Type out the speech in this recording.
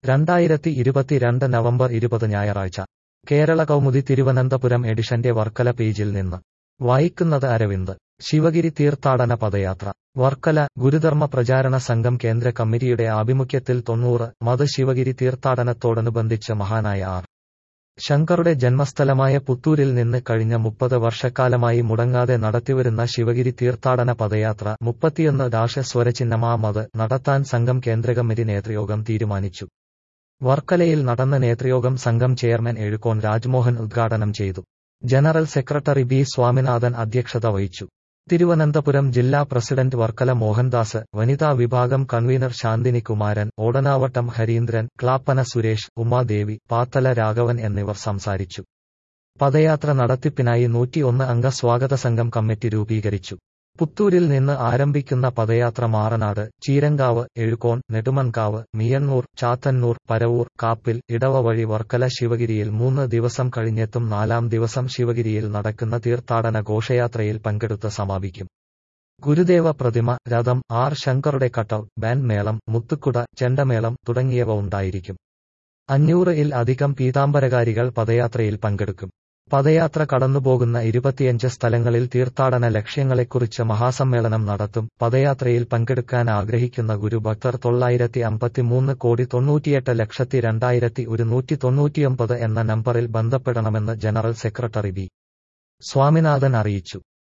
രണ്ടായിരത്തി ഇരുപത്തിരണ്ട് നവംബർ ഇരുപത് ഞായറാഴ്ച കേരള കൗമുദി തിരുവനന്തപുരം എഡിഷന്റെ വർക്കല പേജിൽ നിന്ന് വായിക്കുന്നത് അരവിന്ദ് ശിവഗിരി തീർത്ഥാടന പദയാത്ര വർക്കല ഗുരുധർമ്മ പ്രചാരണ സംഘം കേന്ദ്ര കമ്മിറ്റിയുടെ ആഭിമുഖ്യത്തിൽ തൊണ്ണൂറ് മത് ശിവഗിരി തീർത്ഥാടനത്തോടനുബന്ധിച്ച് മഹാനായ ആർ ശങ്കറുടെ ജന്മസ്ഥലമായ പുത്തൂരിൽ നിന്ന് കഴിഞ്ഞ മുപ്പത് വർഷക്കാലമായി മുടങ്ങാതെ നടത്തിവരുന്ന ശിവഗിരി തീർത്ഥാടന പദയാത്ര മുപ്പത്തിയൊന്ന് ഡാഷ സ്വരചിഹ്നമാമത് നടത്താൻ സംഘം കേന്ദ്ര കമ്മിറ്റി നേതൃയോഗം തീരുമാനിച്ചു വർക്കലയിൽ നടന്ന നേതൃയോഗം സംഘം ചെയർമാൻ എഴുക്കോൺ രാജ്മോഹൻ ഉദ്ഘാടനം ചെയ്തു ജനറൽ സെക്രട്ടറി ബി സ്വാമിനാഥൻ അധ്യക്ഷത വഹിച്ചു തിരുവനന്തപുരം ജില്ലാ പ്രസിഡന്റ് വർക്കല മോഹൻദാസ് വനിതാ വിഭാഗം കൺവീനർ ശാന്തിനി കുമാരൻ ഓടനാവട്ടം ഹരീന്ദ്രൻ ക്ലാപ്പന സുരേഷ് ഉമാദേവി പാത്തല രാഘവൻ എന്നിവർ സംസാരിച്ചു പദയാത്ര നടത്തിപ്പിനായി നൂറ്റിയൊന്ന് അംഗ സ്വാഗത സംഘം കമ്മിറ്റി രൂപീകരിച്ചു പുത്തൂരിൽ നിന്ന് ആരംഭിക്കുന്ന പദയാത്ര മാറനാട് ചീരങ്കാവ് എഴുകോൺ നെടുമൺകാവ് മിയണ്ണൂർ ചാത്തന്നൂർ പരവൂർ കാപ്പിൽ ഇടവ വഴി വർക്കല ശിവഗിരിയിൽ മൂന്ന് ദിവസം കഴിഞ്ഞെത്തും നാലാം ദിവസം ശിവഗിരിയിൽ നടക്കുന്ന തീർത്ഥാടന ഘോഷയാത്രയിൽ പങ്കെടുത്ത് സമാപിക്കും ഗുരുദേവ പ്രതിമ രഥം ആർ ശങ്കറുടെ കട്ടൌട്ട് ബാൻഡ് മേളം മുത്തുക്കുട ചെണ്ടമേളം തുടങ്ങിയവ ഉണ്ടായിരിക്കും അഞ്ഞൂറ് ഇൽ അധികം പീതാംബരകാരികൾ പദയാത്രയിൽ പങ്കെടുക്കും പദയാത്ര കടന്നുപോകുന്ന ഇരുപത്തിയഞ്ച് സ്ഥലങ്ങളിൽ തീർത്ഥാടന ലക്ഷ്യങ്ങളെക്കുറിച്ച് മഹാസമ്മേളനം നടത്തും പദയാത്രയിൽ പങ്കെടുക്കാൻ ആഗ്രഹിക്കുന്ന ഗുരുഭക്തർ തൊള്ളായിരത്തി അമ്പത്തിമൂന്ന് കോടി തൊണ്ണൂറ്റിയെട്ട് ലക്ഷത്തി രണ്ടായിരത്തി ഒരുന്നൂറ്റി തൊണ്ണൂറ്റിയൊമ്പത് എന്ന നമ്പറിൽ ബന്ധപ്പെടണമെന്ന് ജനറൽ സെക്രട്ടറി ബി സ്വാമിനാഥൻ അറിയിച്ചു